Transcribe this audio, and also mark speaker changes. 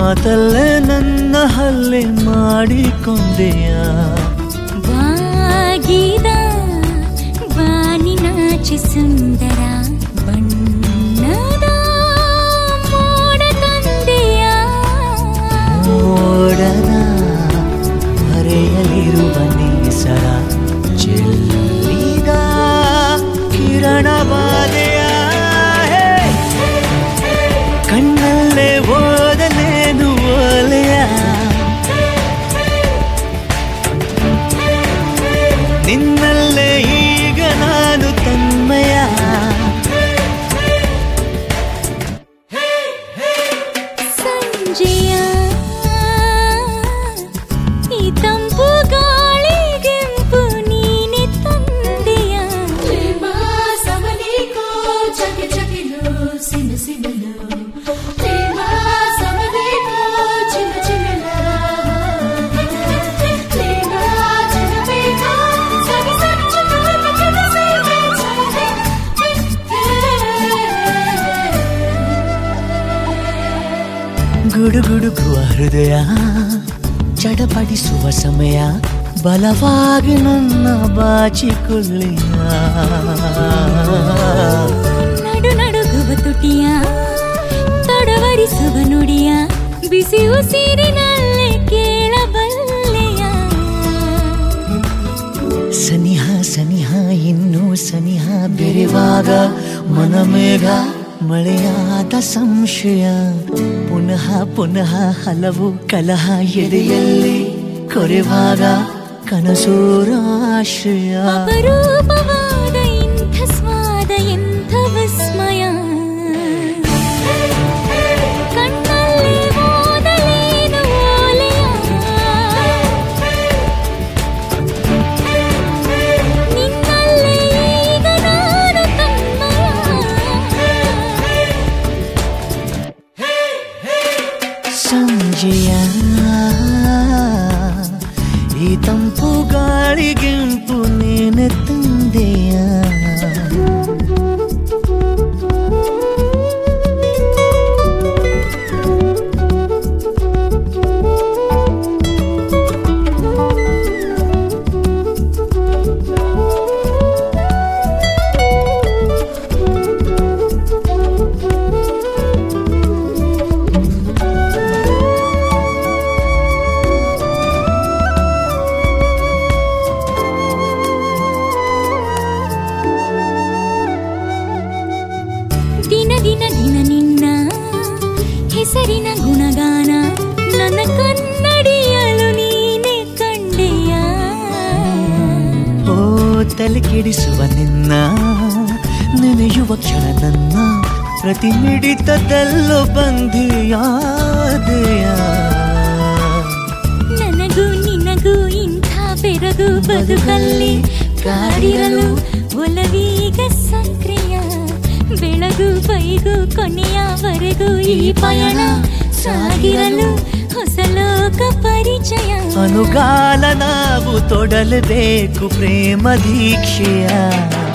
Speaker 1: ಮಾತಲ್ಲೇ ನನ್ನ ಹಲ್ಲೆ ಮಾಡಿಕೊಂಡೆಯ
Speaker 2: ಬಾಗಿದ ಬಾನಿನಾಚೆ ಸುಂದರ ಬಣ್ಣದ ಮೋಡ ತಂದೆಯ
Speaker 1: ಮೋಡದ ಮರೆಯಲಿರುವ ನೇಸರ ಚೆಲ್ಲಿದ ಕಿರಣ ಬಾದೆಯ ಕಣ್ಣಲ್ಲೇ ಓದಲೇನು ಓಲೆಯ ನಿನ್ನಲ್ಲೇ ಈಗ ನಾನು ತನ್ಮಯ
Speaker 2: ಸಂಜೆಯ ಈ ತಂಪು ಗಾಳಿಗೆಂಪು ನೀನೆ ತಂದೆಯ
Speaker 3: ప్రేమ సమనీకో చకి చకిలో సిన సినలో ప్రేమ సమనీకో చిన్న చిన్నలా ప్రేమ చిన్నపేకో సగి సగి చిన్న చిన్న
Speaker 1: ಗುಡುಗುಡುಕುವ ಹೃದಯ ಚಡಪಡಿಸುವ ಸಮಯ ಬಲವಾಗಿ ನನ್ನ ಬಾಚಿಕೊಳ್ಳೆಯ
Speaker 2: ನಡು ನಡುಗುವ ತುಟಿಯ ತಡವರಿಸುವ ನುಡಿಯ ಬಿಸಿ ಉಸಿರಿನಲ್ಲೇ ಕೇಳಬಲ್ಲೆಯ
Speaker 1: ಸನಿಹ ಸನಿಹ ಇನ್ನೂ ಸನಿಹ ಬೆರೆವಾಗ ಮನಮೇಘ ಮಳೆಯಾದ ಸಂಶಯ ಪುನಃ ಪುನಃ ಹಲವು ಕಲಹ ಎದೆಯಲ್ಲಿ ಕೊರೆವಾಗ ಕನಸೂರಾಶ್ರಯ
Speaker 2: ಅಪರೂಪವಾದ ಇಂಥ ಸ್ವಾದ ಎಂಥ ವಿಸ್ಮಯ ಕಣ್ಣಲ್ಲಿ ಓದಲೇನು ಓಲೆಯ ನಿನ್ನಲ್ಲೇ ಈಗ ನಾನು ತನ್ಮಯ
Speaker 1: ಸಂಜೆಯ ಈ ತಂಪು ಗಾಳಿಗೆಂಪು ನೀನೆ ತಂದೆಯ
Speaker 2: ದಿನ ದಿನ ದಿನ ನಿನ್ನ ಹೆಸರಿನ ಗುಣಗಾನ ನನ್ನ ಕನ್ನಡಿಯಲು ನೀನೆ ಕಂಡೆಯ
Speaker 1: ಓ ತಲೆ ಕೆಡಿಸುವ ನಿನ್ನ ನೆನೆಯುವ ಕ್ಷಣ ನನ್ನ ಪ್ರತಿ ಮಿಡಿತದಲ್ಲೂ ಬಂದಿಯಾದೆಯ
Speaker 2: ನನಗೂ ನಿನಗೂ ಇಂಥ ಬೆರಗು ಬದುಕಲ್ಲಿ ಕಾಡಿರಲು ಒಲವೀಗ ಸಕ್ರಿಯ ಬೆಳಗು ಬೈಗು ಕೊನೆಯವರೆಗೂ ಈ ಪಯಣ ಸಾಗಿರಲು ಹೊಸ ಲೋಕ ಪರಿಚಯ
Speaker 1: ಅನುಗಾಲ ನಾವು ತೊಡಲಬೇಕು ಪ್ರೇಮ ದೀಕ್ಷೆಯ